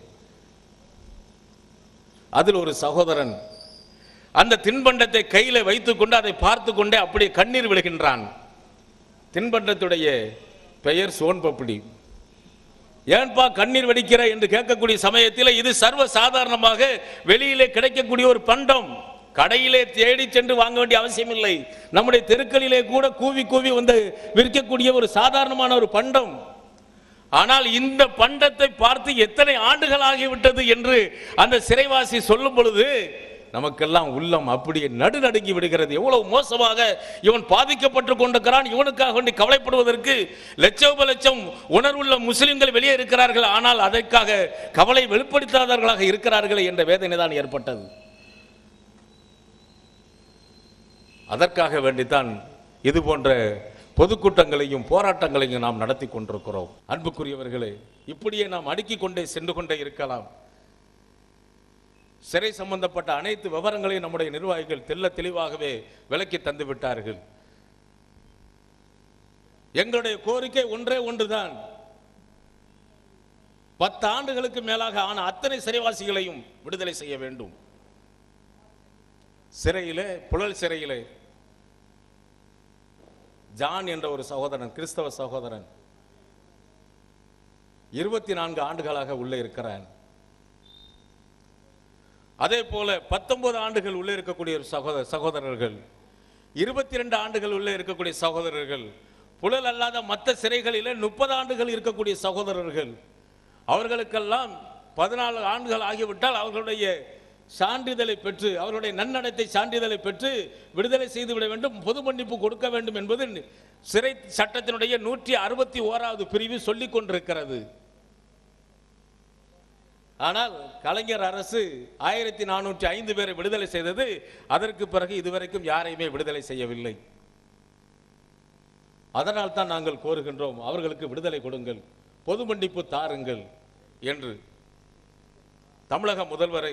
அதில் ஒரு சகோதரன் அந்த தின்பண்டத்தை கையில வைத்துக்கொண்டு அதை பார்த்து கொண்டே அப்படியே கண்ணீர் விழுகின்றான் தின்பண்டத்துடைய பெயர் சோன் பப்படி ஏன்பா கண்ணீர் வடிக்கிற என்று கேட்கக்கூடிய சமயத்தில் இது சர்வ சாதாரணமாக வெளியிலே கிடைக்கக்கூடிய ஒரு பண்டம் கடையிலே தேடி சென்று வாங்க வேண்டிய அவசியம் இல்லை நம்முடைய தெருக்களிலே கூட கூவி கூவி வந்து விற்கக்கூடிய ஒரு சாதாரணமான ஒரு பண்டம் ஆனால் இந்த பண்டத்தை பார்த்து எத்தனை ஆண்டுகள் ஆகிவிட்டது என்று அந்த சிறைவாசி சொல்லும் பொழுது நமக்கெல்லாம் உள்ளம் அப்படியே நடுநடுங்கி விடுகிறது எவ்வளவு மோசமாக இவன் பாதிக்கப்பட்டு கொண்டிருக்கிறான் இவனுக்காக வேண்டி கவலைப்படுவதற்கு லட்சோப லட்சம் உணர்வுள்ள முஸ்லிம்கள் வெளியே இருக்கிறார்கள் ஆனால் அதற்காக கவலை வெளிப்படுத்தாதவர்களாக இருக்கிறார்களே என்ற வேதனை தான் ஏற்பட்டது அதற்காக வேண்டித்தான் இது போன்ற பொதுக்கூட்டங்களையும் போராட்டங்களையும் நாம் நடத்தி கொண்டிருக்கிறோம் அன்புக்குரியவர்களே இப்படியே நாம் அடுக்கிக் கொண்டே சென்று கொண்டே இருக்கலாம் சிறை சம்பந்தப்பட்ட அனைத்து விவரங்களையும் நம்முடைய நிர்வாகிகள் தெல்ல தெளிவாகவே விளக்கி தந்து விட்டார்கள் எங்களுடைய கோரிக்கை ஒன்றே ஒன்றுதான் பத்து ஆண்டுகளுக்கு மேலாக ஆன அத்தனை சிறைவாசிகளையும் விடுதலை செய்ய வேண்டும் சிறையிலே புழல் சிறையிலே ஜான் என்ற ஒரு சகோதரன் கிறிஸ்தவ சகோதரன் இருபத்தி நான்கு ஆண்டுகளாக உள்ளே இருக்கிறான் அதே போல பத்தொன்பது ஆண்டுகள் உள்ளே இருக்கக்கூடிய ஒரு சகோதர சகோதரர்கள் இருபத்தி ரெண்டு ஆண்டுகள் உள்ளே இருக்கக்கூடிய சகோதரர்கள் புழல் அல்லாத மற்ற சிறைகளிலே முப்பது ஆண்டுகள் இருக்கக்கூடிய சகோதரர்கள் அவர்களுக்கெல்லாம் பதினாலு ஆண்டுகள் ஆகிவிட்டால் அவர்களுடைய சான்றிதழை பெற்று அவர்களுடைய நன்னடத்தை சான்றிதழை பெற்று விடுதலை செய்து விட வேண்டும் பொது மன்னிப்பு கொடுக்க வேண்டும் என்பது சிறை சட்டத்தினுடைய நூற்றி அறுபத்தி ஓராவது பிரிவு சொல்லிக் கொண்டிருக்கிறது ஆனால் கலைஞர் அரசு ஆயிரத்தி நானூற்றி ஐந்து பேரை விடுதலை செய்தது அதற்கு பிறகு இதுவரைக்கும் யாரையுமே விடுதலை செய்யவில்லை அதனால் தான் நாங்கள் கோருகின்றோம் அவர்களுக்கு விடுதலை கொடுங்கள் பொது மன்னிப்பு தாருங்கள் என்று தமிழக முதல்வரை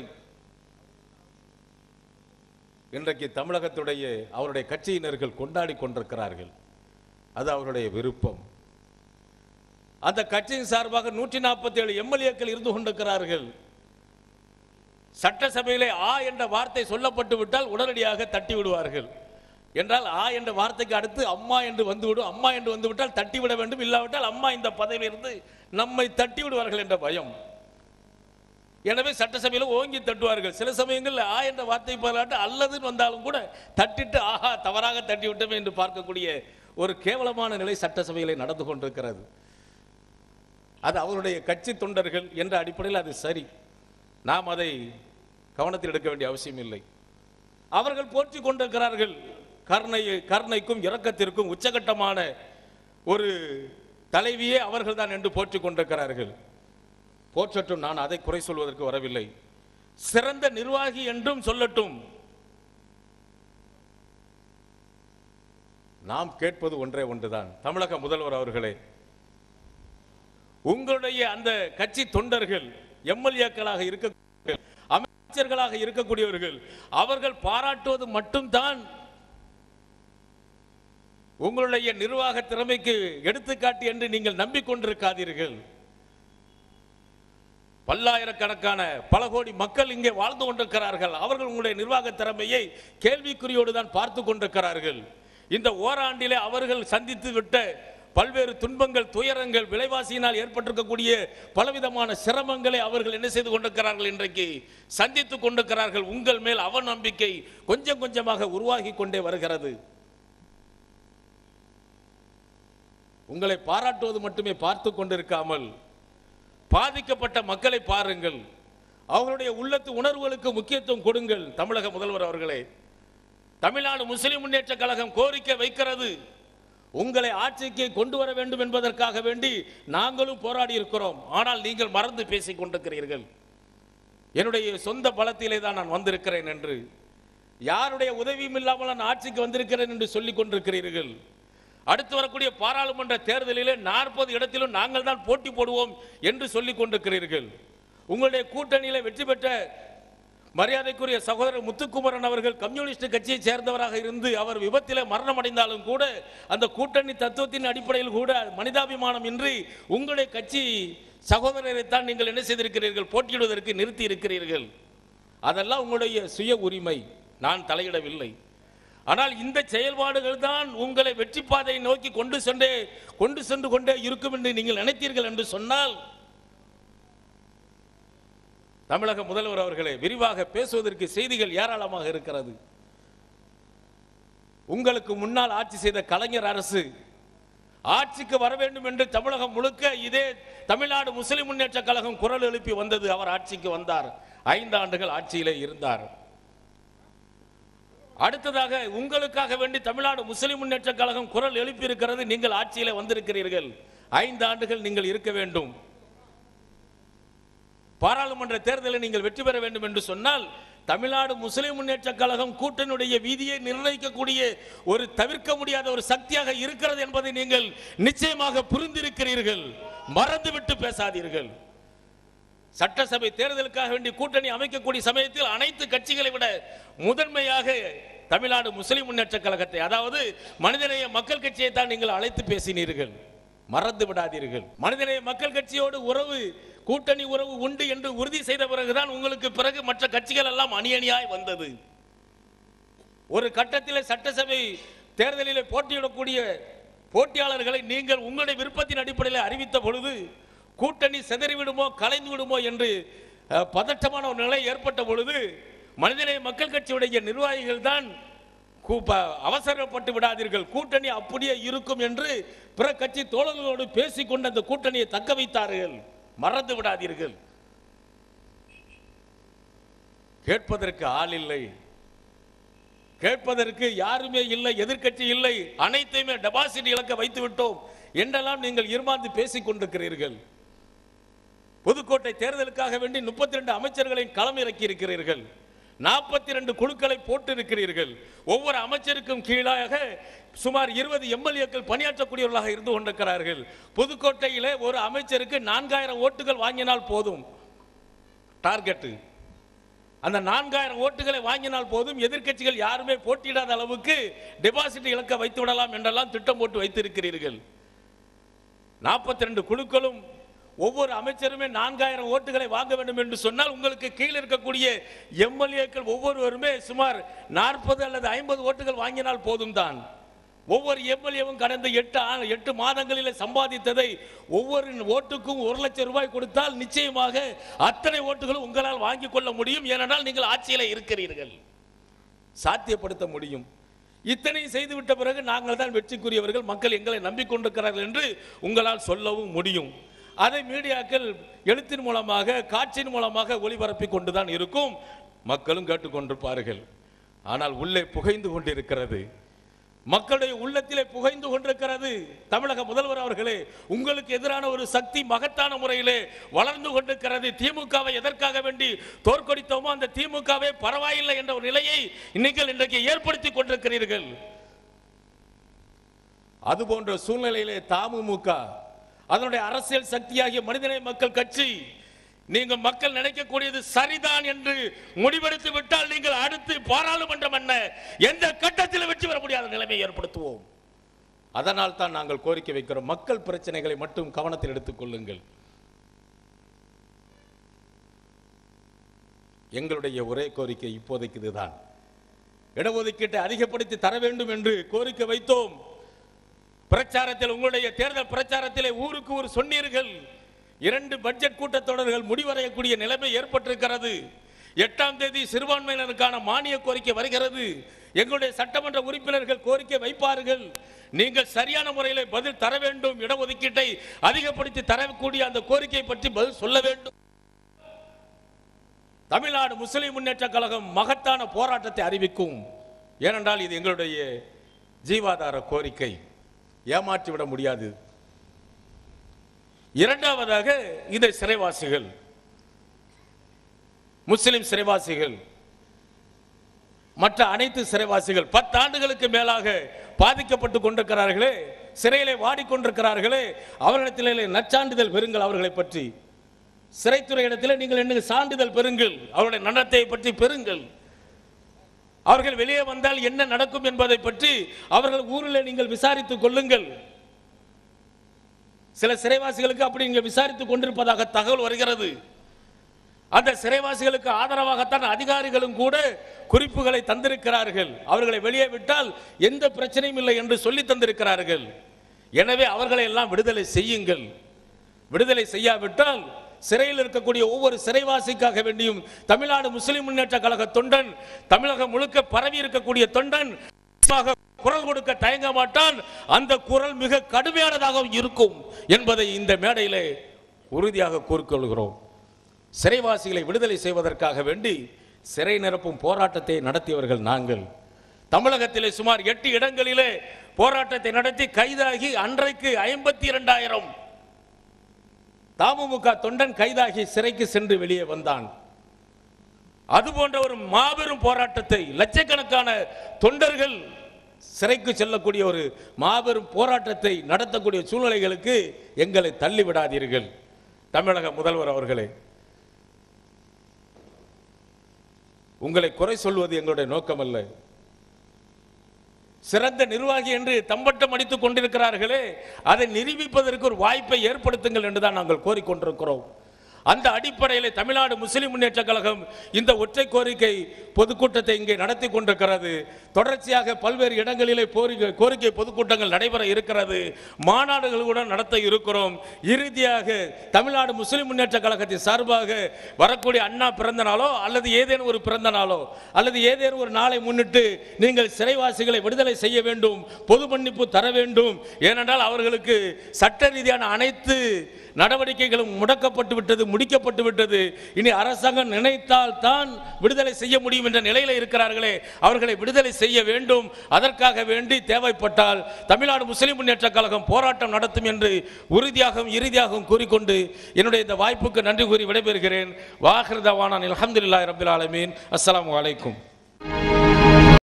இன்றைக்கு தமிழகத்துடைய அவருடைய கட்சியினர்கள் கொண்டாடி கொண்டிருக்கிறார்கள் அது அவருடைய விருப்பம் அந்த கட்சியின் சார்பாக நூற்றி நாற்பத்தி ஏழு எம்எல்ஏக்கள் இருந்து கொண்டிருக்கிறார்கள் சட்டசபையிலே ஆ என்ற வார்த்தை சொல்லப்பட்டு விட்டால் உடனடியாக தட்டி விடுவார்கள் என்றால் ஆ என்ற வார்த்தைக்கு அடுத்து அம்மா என்று வந்துவிடும் அம்மா என்று வந்து விட்டால் தட்டி விட வேண்டும் இல்லாவிட்டால் அம்மா இந்த பதவியிலிருந்து நம்மை தட்டி விடுவார்கள் என்ற பயம் எனவே சட்டசபையில் ஓங்கி தட்டுவார்கள் சில சமயங்களில் ஆ என்ற வார்த்தை பதிலாட்டு அல்லதுன்னு வந்தாலும் கூட தட்டிட்டு ஆஹா தவறாக தட்டி விட்டோமே என்று பார்க்கக்கூடிய ஒரு கேவலமான நிலை சட்டசபையிலே நடந்து கொண்டிருக்கிறது அது அவருடைய கட்சி தொண்டர்கள் என்ற அடிப்படையில் அது சரி நாம் அதை கவனத்தில் எடுக்க வேண்டிய அவசியம் இல்லை அவர்கள் போற்றி கொண்டிருக்கிறார்கள் கருணை கருணைக்கும் இரக்கத்திற்கும் உச்சகட்டமான ஒரு தலைவியே அவர்கள்தான் என்று போற்றிக் கொண்டிருக்கிறார்கள் போற்றட்டும் நான் அதை குறை சொல்வதற்கு வரவில்லை சிறந்த நிர்வாகி என்றும் சொல்லட்டும் நாம் கேட்பது ஒன்றே ஒன்றுதான் தமிழக முதல்வர் அவர்களே உங்களுடைய அந்த கட்சி தொண்டர்கள் எம்எல்ஏக்களாக இருக்க அமைச்சர்களாக இருக்கக்கூடியவர்கள் அவர்கள் பாராட்டுவது மட்டும்தான் உங்களுடைய நிர்வாக திறமைக்கு எடுத்துக்காட்டு என்று நீங்கள் நம்பிக்கொண்டிருக்காதீர்கள் பல்லாயிரக்கணக்கான பல கோடி மக்கள் இங்கே வாழ்ந்து கொண்டிருக்கிறார்கள் அவர்கள் உங்களுடைய நிர்வாக திறமையை கேள்விக்குறியோடு தான் பார்த்து கொண்டிருக்கிறார்கள் இந்த ஓராண்டிலே அவர்கள் சந்தித்து விட்ட பல்வேறு துன்பங்கள் துயரங்கள் விலைவாசியினால் ஏற்பட்டிருக்கக்கூடிய பலவிதமான சிரமங்களை அவர்கள் என்ன செய்து கொண்டிருக்கிறார்கள் இன்றைக்கு சந்தித்துக் கொண்டிருக்கிறார்கள் உங்கள் மேல் அவநம்பிக்கை கொஞ்சம் கொஞ்சமாக உருவாகி கொண்டே வருகிறது உங்களை பாராட்டுவது மட்டுமே பார்த்து கொண்டிருக்காமல் பாதிக்கப்பட்ட மக்களை பாருங்கள் அவர்களுடைய உள்ளத்து உணர்வுகளுக்கு முக்கியத்துவம் கொடுங்கள் தமிழக முதல்வர் அவர்களே தமிழ்நாடு முஸ்லிம் முன்னேற்ற கழகம் கோரிக்கை வைக்கிறது உங்களை ஆட்சிக்கு கொண்டு வர வேண்டும் என்பதற்காக வேண்டி நாங்களும் போராடி இருக்கிறோம் ஆனால் நீங்கள் மறந்து பேசிக் கொண்டிருக்கிறீர்கள் என்னுடைய சொந்த பலத்திலே தான் நான் வந்திருக்கிறேன் என்று யாருடைய உதவியும் இல்லாமல் நான் ஆட்சிக்கு வந்திருக்கிறேன் என்று சொல்லிக் கொண்டிருக்கிறீர்கள் அடுத்து வரக்கூடிய பாராளுமன்ற தேர்தலிலே நாற்பது இடத்திலும் நாங்கள் தான் போட்டி போடுவோம் என்று சொல்லிக் கொண்டிருக்கிறீர்கள் உங்களுடைய கூட்டணியில வெற்றி பெற்ற மரியாதைக்குரிய சகோதரர் முத்துக்குமரன் அவர்கள் கம்யூனிஸ்ட் கட்சியை சேர்ந்தவராக இருந்து அவர் விபத்திலே மரணம் அடைந்தாலும் கூட அந்த கூட்டணி தத்துவத்தின் அடிப்படையில் கூட மனிதாபிமானம் இன்றி உங்களுடைய கட்சி சகோதரரைத்தான் நீங்கள் என்ன செய்திருக்கிறீர்கள் போட்டியிடுவதற்கு நிறுத்தி இருக்கிறீர்கள் அதெல்லாம் உங்களுடைய சுய உரிமை நான் தலையிடவில்லை ஆனால் இந்த செயல்பாடுகள் தான் உங்களை வெற்றி பாதையை நோக்கி கொண்டு சென்றே கொண்டு சென்று கொண்டே இருக்கும் என்று நீங்கள் நினைத்தீர்கள் என்று சொன்னால் தமிழக முதல்வர் அவர்களே விரிவாக பேசுவதற்கு செய்திகள் ஏராளமாக இருக்கிறது உங்களுக்கு முன்னால் ஆட்சி செய்த கலைஞர் அரசு ஆட்சிக்கு வர வேண்டும் என்று தமிழகம் முழுக்க இதே தமிழ்நாடு முஸ்லிம் முன்னேற்ற கழகம் குரல் எழுப்பி வந்தது அவர் ஆட்சிக்கு வந்தார் ஐந்து ஆண்டுகள் ஆட்சியிலே இருந்தார் அடுத்ததாக உங்களுக்காக வேண்டி தமிழ்நாடு முஸ்லிம் முன்னேற்ற கழகம் குரல் எழுப்பி இருக்கிறது நீங்கள் ஆட்சியிலே வந்திருக்கிறீர்கள் ஐந்து ஆண்டுகள் நீங்கள் இருக்க வேண்டும் பாராளுமன்ற தேர்தலில் நீங்கள் வெற்றி பெற வேண்டும் என்று சொன்னால் தமிழ்நாடு முஸ்லிம் முன்னேற்ற கழகம் கூட்டணியுடைய வீதியை நிர்ணயிக்கக்கூடிய ஒரு தவிர்க்க முடியாத ஒரு சக்தியாக இருக்கிறது என்பதை நீங்கள் நிச்சயமாக புரிந்திருக்கிறீர்கள் மறந்துவிட்டு பேசாதீர்கள் சட்டசபை தேர்தலுக்காக வேண்டி கூட்டணி அமைக்கக்கூடிய சமயத்தில் அனைத்து கட்சிகளை விட முதன்மையாக தமிழ்நாடு முஸ்லிம் முன்னேற்ற கழகத்தை அதாவது மனிதநேய மக்கள் கட்சியை தான் நீங்கள் அழைத்து பேசினீர்கள் மறந்து விடாதீர்கள் மனிதநேய மக்கள் கட்சியோடு உறவு கூட்டணி உறவு உண்டு என்று உறுதி செய்த பிறகுதான் உங்களுக்கு பிறகு மற்ற கட்சிகள் எல்லாம் அணி அணியாய் வந்தது ஒரு கட்டத்தில் சட்டசபை தேர்தலில் போட்டியிடக்கூடிய போட்டியாளர்களை நீங்கள் உங்களுடைய விருப்பத்தின் அடிப்படையில் அறிவித்த பொழுது கூட்டணி சிதறிவிடுமோ கலைந்து விடுமோ என்று அஹ், பதட்டமான ஒரு நிலை ஏற்பட்ட பொழுது மனிதநேய மக்கள் கட்சியுடைய நிர்வாகிகள் தான் கூப்ப- அவசரப்பட்டு விடாதீர்கள் கூட்டணி அப்படியே இருக்கும் என்று பிற கட்சி தோழர்களோடு பேசிக்கொண்டு அந்த கூட்டணியை தக்க வைத்தார்கள் மறந்து விடாதீர்கள் கேட்பதற்கு ஆள் இல்லை கேட்பதற்கு யாருமே இல்லை எதிர்க்கட்சி இல்லை அனைத்தையுமே டெபாசிட் இழக்க வைத்து விட்டோம் என்றெல்லாம் நீங்கள் இருமாந்து பேசிக் கொண்டிருக்கிறீர்கள் புதுக்கோட்டை தேர்தலுக்காக வேண்டி முப்பத்தி ரெண்டு அமைச்சர்களை களம் இறக்கி இருக்கிறீர்கள் நாற்பத்தி ரெண்டு குழுக்களை போட்டு இருக்கிறீர்கள் ஒவ்வொரு அமைச்சருக்கும் கீழாக சுமார் இருபது எம்எல்ஏக்கள் பணியாற்றக்கூடியவர்களாக இருந்து கொண்டிருக்கிறார்கள் புதுக்கோட்டையிலே ஒரு அமைச்சருக்கு நான்காயிரம் ஓட்டுகள் வாங்கினால் போதும் டார்கெட்டு அந்த நான்காயிரம் ஓட்டுகளை வாங்கினால் போதும் எதிர்க்கட்சிகள் யாருமே போட்டியிடாத அளவுக்கு டெபாசிட் இழக்க வைத்து விடலாம் என்றெல்லாம் திட்டம் போட்டு வைத்திருக்கிறீர்கள் நாற்பத்தி ரெண்டு குழுக்களும் ஒவ்வொரு அமைச்சருமே நான்காயிரம் ஓட்டுகளை வாங்க வேண்டும் என்று சொன்னால் உங்களுக்கு கீழ் இருக்கக்கூடிய எம்எல்ஏக்கள் ஒவ்வொருவருமே சுமார் நாற்பது அல்லது ஐம்பது ஓட்டுகள் வாங்கினால் போதும் தான் ஒவ்வொரு எம்எல்ஏவும் கடந்த எட்டு ஆ- எட்டு மாதங்களில் சம்பாதித்ததை ஒவ்வொரு ஓட்டுக்கும் ஒரு லட்சம் ரூபாய் கொடுத்தால் நிச்சயமாக அத்தனை ஓட்டுகளும் உங்களால் வாங்கிக் கொள்ள முடியும் ஏனென்றால் நீங்கள் ஆட்சியில் இருக்கிறீர்கள் சாத்தியப்படுத்த முடியும் இத்தனை செய்துவிட்ட பிறகு நாங்கள் தான் வெற்றிக்குரியவர்கள் மக்கள் எங்களை நம்பிக்கொண்டிருக்கிறார்கள் என்று உங்களால் சொல்லவும் முடியும் அதை மீடியாக்கள் எழுத்தின் மூலமாக காட்சியின் மூலமாக ஒளிபரப்பிக் கொண்டுதான் இருக்கும் மக்களும் கேட்டுக்கொண்டிருப்பார்கள் ஆனால் உள்ளே புகைந்து கொண்டிருக்கிறது மக்களுடைய உள்ளத்திலே புகைந்து கொண்டிருக்கிறது தமிழக முதல்வர் அவர்களே உங்களுக்கு எதிரான ஒரு சக்தி மகத்தான முறையிலே வளர்ந்து கொண்டிருக்கிறது திமுகவை எதற்காக வேண்டி தோற்கடித்தோமோ அந்த திமுகவே பரவாயில்லை என்ற ஒரு நிலையை நீங்கள் இன்றைக்கு ஏற்படுத்தி கொண்டிருக்கிறீர்கள் அது போன்ற சூழ்நிலையிலே தமுமுக அதனுடைய அரசியல் சக்தியாகிய மனிதநேய மக்கள் கட்சி நீங்கள் மக்கள் நினைக்கக்கூடியது சரிதான் என்று முடிவெடுத்து விட்டால் நீங்கள் அடுத்து பாராளுமன்றம் என்ன எந்த கட்டத்தில் வெற்றி பெற முடியாத நிலைமையை ஏற்படுத்துவோம் அதனால் தான் நாங்கள் கோரிக்கை வைக்கிறோம் மக்கள் பிரச்சனைகளை மட்டும் கவனத்தில் எடுத்துக் கொள்ளுங்கள் எங்களுடைய ஒரே கோரிக்கை இப்போதைக்கு இதுதான் இடஒதுக்கீட்டை அதிகப்படுத்தி தர வேண்டும் என்று கோரிக்கை வைத்தோம் பிரச்சாரத்தில் உங்களுடைய தேர்தல் பிரச்சாரத்திலே ஊருக்கு ஊர் சொன்னீர்கள் இரண்டு பட்ஜெட் கூட்டத்தொடர்கள் முடிவடையக்கூடிய நிலைமை ஏற்பட்டிருக்கிறது எட்டாம் தேதி சிறுபான்மையினருக்கான மானிய கோரிக்கை வருகிறது எங்களுடைய சட்டமன்ற உறுப்பினர்கள் கோரிக்கை வைப்பார்கள் நீங்கள் சரியான முறையில் பதில் தர வேண்டும் இடஒதுக்கீட்டை அதிகப்படுத்தி தரக்கூடிய அந்த கோரிக்கை பற்றி பதில் சொல்ல வேண்டும் தமிழ்நாடு முஸ்லிம் முன்னேற்ற கழகம் மகத்தான போராட்டத்தை அறிவிக்கும் ஏனென்றால் இது எங்களுடைய ஜீவாதார கோரிக்கை ஏமாற்றி விட முடியாது இரண்டாவதாக இந்த சிறைவாசிகள் முஸ்லிம் சிறைவாசிகள் மற்ற அனைத்து சிறைவாசிகள் பத்தாண்டுகளுக்கு மேலாக பாதிக்கப்பட்டு கொண்டிருக்கிறார்களே சிறையிலே வாடிக்கொண்டிருக்கிறார்களே அவர்களிடத்திலே நற்சான்றிதழ் பெறுங்கள் அவர்களை பற்றி சிறைத்துறை இடத்திலே நீங்கள் என்ன சான்றிதழ் பெறுங்கள் அவருடைய நடத்தையை பற்றி பெறுங்கள் அவர்கள் வெளியே வந்தால் என்ன நடக்கும் என்பதை பற்றி அவர்கள் ஊரில் நீங்கள் விசாரித்துக் கொள்ளுங்கள் சில சிறைவாசிகளுக்கு அப்படி இங்கே விசாரித்துக் கொண்டிருப்பதாக தகவல் வருகிறது அந்த சிறைவாசிகளுக்கு ஆதரவாகத்தான் அதிகாரிகளும் கூட குறிப்புகளை தந்திருக்கிறார்கள் அவர்களை வெளியே விட்டால் எந்த பிரச்சனையும் இல்லை என்று சொல்லி தந்திருக்கிறார்கள் எனவே அவர்களை எல்லாம் விடுதலை செய்யுங்கள் விடுதலை செய்யாவிட்டால் சிறையில் இருக்கக்கூடிய ஒவ்வொரு சிறைவாசிக்காக வேண்டியும் தமிழ்நாடு முஸ்லிம் முன்னேற்ற கழக தொண்டன் தமிழகம் முழுக்க பரவி இருக்கக்கூடிய தொண்டன் நிச்சயமாக குரல் கொடுக்க தயங்க மாட்டான் அந்த குரல் மிக கடுமையானதாக இருக்கும் என்பதை இந்த மேடையிலே உறுதியாக கூறிக்கொள்கிறோம் சிறைவாசிகளை விடுதலை செய்வதற்காக வேண்டி சிறை நிரப்பும் போராட்டத்தை நடத்தியவர்கள் நாங்கள் தமிழகத்திலே சுமார் எட்டு இடங்களிலே போராட்டத்தை நடத்தி கைதாகி அன்றைக்கு ஐம்பத்தி இரண்டாயிரம் தமுமுக தொண்டன் கைதாகி சிறைக்கு சென்று வெளியே வந்தான் அது போன்ற ஒரு மாபெரும் போராட்டத்தை லட்சக்கணக்கான தொண்டர்கள் சிறைக்கு செல்லக்கூடிய ஒரு மாபெரும் போராட்டத்தை நடத்தக்கூடிய சூழ்நிலைகளுக்கு எங்களை தள்ளி விடாதீர்கள் தமிழக முதல்வர் அவர்களே உங்களை குறை சொல்வது எங்களுடைய நோக்கமல்ல சிறந்த நிர்வாகி என்று தம்பட்டம் அடித்துக் கொண்டிருக்கிறார்களே அதை நிரூபிப்பதற்கு ஒரு வாய்ப்பை ஏற்படுத்துங்கள் என்றுதான் நாங்கள் கோரிக்கொண்டிருக்கிறோம் அந்த அடிப்படையில் தமிழ்நாடு முஸ்லிம் முன்னேற்ற கழகம் இந்த ஒற்றை கோரிக்கை பொதுக்கூட்டத்தை இங்கே நடத்தி கொண்டிருக்கிறது தொடர்ச்சியாக பல்வேறு இடங்களிலே கோரிக்கை கோரிக்கை பொதுக்கூட்டங்கள் நடைபெற இருக்கிறது மாநாடுகள் கூட நடத்த இருக்கிறோம் இறுதியாக தமிழ்நாடு முஸ்லிம் முன்னேற்ற கழகத்தின் சார்பாக வரக்கூடிய அண்ணா பிறந்த நாளோ அல்லது ஏதேனும் ஒரு பிறந்த நாளோ அல்லது ஏதேனும் ஒரு நாளை முன்னிட்டு நீங்கள் சிறைவாசிகளை விடுதலை செய்ய வேண்டும் பொது மன்னிப்பு தர வேண்டும் ஏனென்றால் அவர்களுக்கு சட்ட ரீதியான அனைத்து நடவடிக்கைகளும் முடக்கப்பட்டு விட்டது முடிக்கப்பட்டு விட்டது இனி அரசாங்கம் நினைத்தால் தான் விடுதலை செய்ய முடியும் என்ற நிலையில இருக்கிறார்களே அவர்களை விடுதலை செய்ய வேண்டும் அதற்காக வேண்டி தேவைப்பட்டால் தமிழ்நாடு முஸ்லிம் முன்னேற்ற கழகம் போராட்டம் நடத்தும் என்று உறுதியாகவும் இறுதியாகவும் கூறிக்கொண்டு என்னுடைய இந்த வாய்ப்புக்கு நன்றி கூறி விடைபெறுகிறேன் வாஹிருதவானான் அலமதுல்லாஹி ரபில் ஆலமீன் அஸ்ஸலாமு அலைக்கும்